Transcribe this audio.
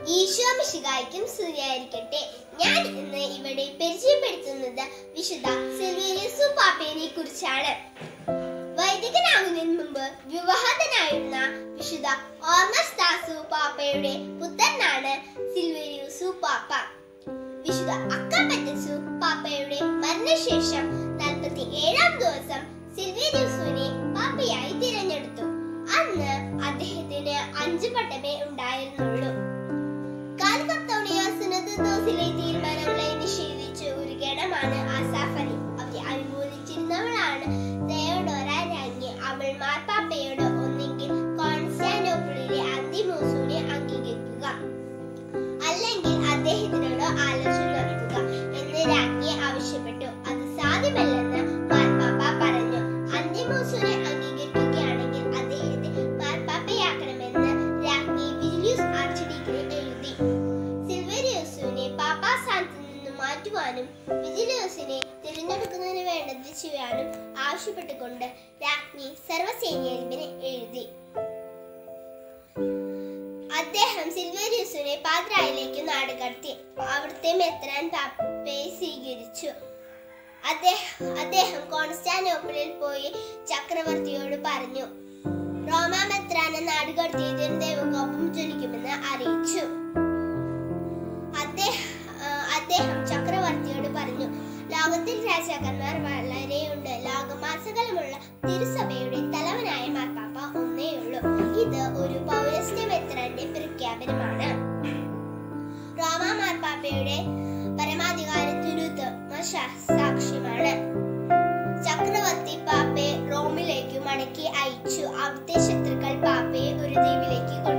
ഈശോ മിശിഹായ്ക്കും സ്തുതിയായിരിക്കട്ടെ ഞാൻ ഇന്ന് ഇവിടെ പരിചയപ്പെടുത്തുന്നത് വിശുദ്ധ സിൽവേരിയസു പാപ്പയെ കുറിച്ചാണ് വൈദികനാകുന്നതിന് മുമ്പ് വിവാഹിതനായിരുന്ന വിശുദ്ധ ഓർമസ് ദാസു പാപ്പയുടെ പുത്രനാണ് സിൽവേരിയസു പാപ്പ വിശുദ്ധ അക്കാപറ്റസു പാപ്പയുടെ മരണശേഷം നാൽപ്പത്തി ഏഴാം ദിവസം സിൽവേരിയസുവിനെ പാപ്പയായി തിരഞ്ഞെടുത്തു അന്ന് അദ്ദേഹത്തിന് അഞ്ച് പട്ടമേ ഉണ്ടായിരുന്നുള്ളൂ കാൽക്കത്തോണിയ സുനദോസിലെ തീരുമാനങ്ങളെ നിഷേധിച്ച ഒരു ഗണമാണ് ആസാഫ് അലി അവരെ അനുമോദിച്ചിരുന്നവളാണ് ദയോഡോറ രാജ്ഞി അവൾ മാർപ്പാപ്പയോട് ഒന്നെങ്കിൽ കോൺസ്റ്റാന്റോപ്പിളിലെ അന്തിമൂസൂനെ അംഗീകരിക്കുക അല്ലെങ്കിൽ അദ്ദേഹത്തിനോട് ആലോചന നടത്തുക എന്ന് രാജ്ഞി ആവശ്യപ്പെട്ടു അത് സാധ്യമല്ലെന്ന് മാർപ്പാപ്പ പറഞ്ഞു അന്തിമൂസൂനെ അംഗീകരിക്കുകയാണെങ്കിൽ അദ്ദേഹത്തെ മാർപ്പാപ്പയാക്കണമെന്ന് രാജ്ഞി വിജിലിയസ് ആർച്ചഡിക്കിന് എഴുതി സിൽവേരിയസിനെ പാപ്പാ സ്ഥാനത്ത് നിന്ന് മാറ്റുവാനും വിജിലിയസിനെ തിരഞ്ഞെടുക്കുന്നതിന് വേണ്ടത് ചെയ്യാനും ആവശ്യപ്പെട്ടുകൊണ്ട് രാജ്ഞി സർവ്വസൈന്യാധിപന് എഴുതി അദ്ദേഹം സിൽവേരിയസിനെ പാദ്രായിലേക്ക് നാടുകടത്തി അവിടുത്തെ മെത്രാൻ പാപ്പയെ സ്വീകരിച്ചു അദ്ദേഹം അദ്ദേഹം കോൺസ്റ്റാന്റോപ്പിളിൽ പോയി ചക്രവർത്തിയോട് പറഞ്ഞു റോമാ മെത്രാനെ നാടുകടത്തിയതിന് ദൈവകോപം ജ്വലിക്കുമെന്ന് അറിയിച്ചു അദ്ദേഹം ആ, അദ്ദേഹം ചക്രവർത്തിയോട് പറഞ്ഞു ലോകത്തിൽ രാജാക്കന്മാർ വളരെയുണ്ട് ലോകമാസകലമുള്ള തിരുസഭയുടെ തലവനായ മാർപ്പാപ്പ ഒന്നേയുള്ളൂ ഇത് ഒരു പൗരസ്ത്യ മെത്രാന്റെ പ്രഖ്യാപനമാണ് റോമ മാർപ്പാപ്പയുടെ പരമാധികാരത്തിനു സാക്ഷ്യമാണ് ചക്രവർത്തി പാപ്പയെ റോമിലേക്ക് മടക്കി അയച്ചു അവിടുത്തെ ശത്രുക്കൾ പാപ്പയെ ഒരു ദ്വീപിലേക്ക് കൊണ്ടുപോയി